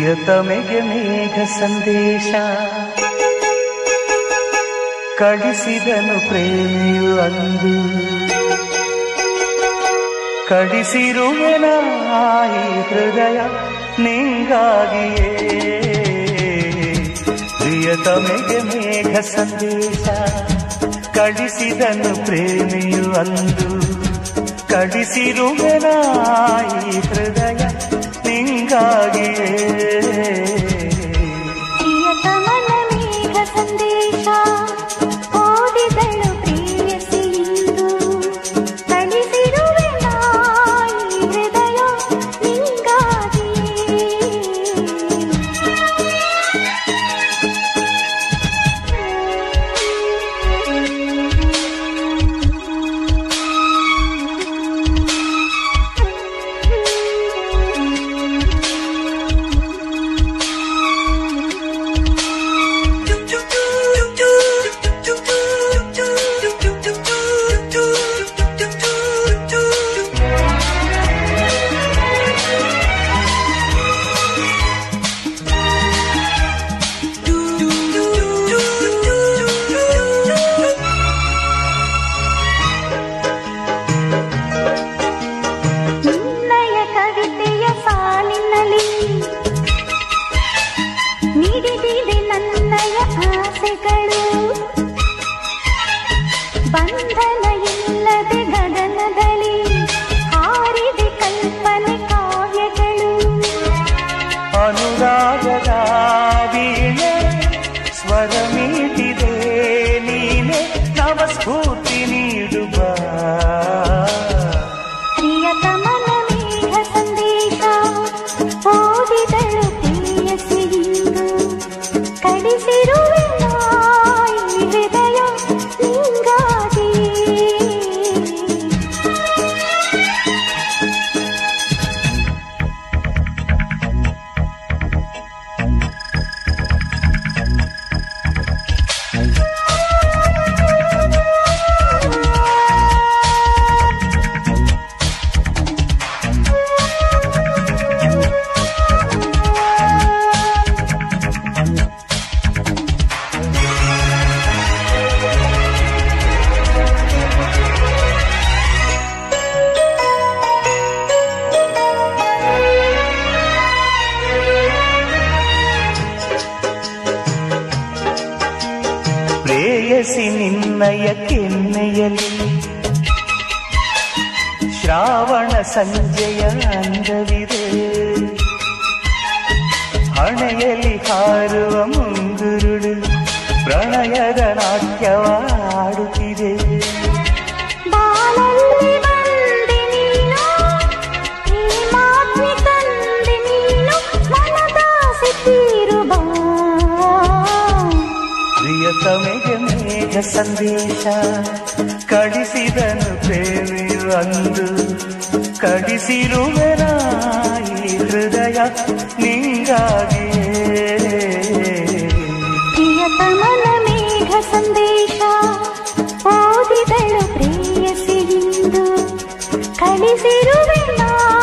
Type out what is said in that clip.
ಪ್ರಿಯತಮೆಗೆ ಮೇಘ ಸಂದೇಶ ಕಳಿಸಿದನು ಪ್ರೇಮಿಯು ಅಂದು ಕಳಿಸಿರುವೆನ ಈ ಹೃದಯ ನಿಂಗಾಗಿಯೇ ಪ್ರಿಯತಮೆಗೆ ಮೇಘ ಸಂದೇಶ ಕಳಿಸಿದನು ಪ್ರೇಮಿಯು ಅಂದು ಕಳಿಸಿರುವೆನ ಈ ಹೃದಯ ನಿಂಗಾಗಿಯೇ ಪ್ರಿಯತಮನ ಮೇಘ ಸಂದೇಶ ಓದಿದಳು ಪ್ರೇಯಸಿ ಇಂದು ಕಳಿಸಿರುವೆ ನಾಯಿ ಹೃದಯ ನಿಂಗಾಗಿ ನಿನ್ನಯ ಕವಿತೆಯ ಸಾಲಿನಲ್ಲಿ ಮಿಡಿದಿದೆ ನನ್ನಯ ಆಸೆಗಳು ಬಂಧನ ಇಲ್ಲದೆ ಗಗನದಲ್ಲಿ ಹಾರಿದೆ ಕಲ್ಪನೆ ಕಾವ್ಯಗಳು ಅನುರಾಗದ ವೀಣೆ ಸ್ವರ ಮೀಟಿದೆ ನೀನೆ ನವಸ್ಫೂರ್ತಿ ನೀಡುವ ಪ್ರಿಯತಮನ ಮೇಘ ಸಂದೇಶ ಓದಿದಳು ಪ್ರೇಯಸಿ ಇಂದು ಕಳಿಸಿರುವೆ ನಾಯಿ ಹೃದಯ ನಿಂಗಾಗಿ ಪ್ರೇಯಸಿ ನಿನ್ನಯ ಕೆನ್ನೆಯಲ್ಲಿ ಶ್ರಾವಣ ಸಂಜೆಯ ಅಂದವಿದೆ ಹಣೆಯಲ್ಲಿ ಹಾರುವ ಮುಂಗುರುಳು ಪ್ರಣಯದ ನಾಟ್ಯವಾಡುತ್ತಿದೆ ಬಾಳಲ್ಲಿ ಬಂದೆ ನೀನು ಈ ಮಾತ್ಮಿ ತಂದೆ ನೀನು ಮನದಾಸೆ ತೀರುವ ಪ್ರಿಯತಮೆಗೆ ಮೇಘ ಸಂದೇಶ ಕಳಿಸಿದನು ಪ್ರೇಮಿಯು ಅಂದು ಕಳಿಸಿರುವೆನ ಈ ಹೃದಯ ನಿಂಗಾಗಿಯೇ ಪ್ರಿಯತಮನ ಮೇಘ ಸಂದೇಶ ಓದಿದಳು ಪ್ರೇಯಸಿ ಇಂದು ಕಳಿಸಿರುವೆ ನಾ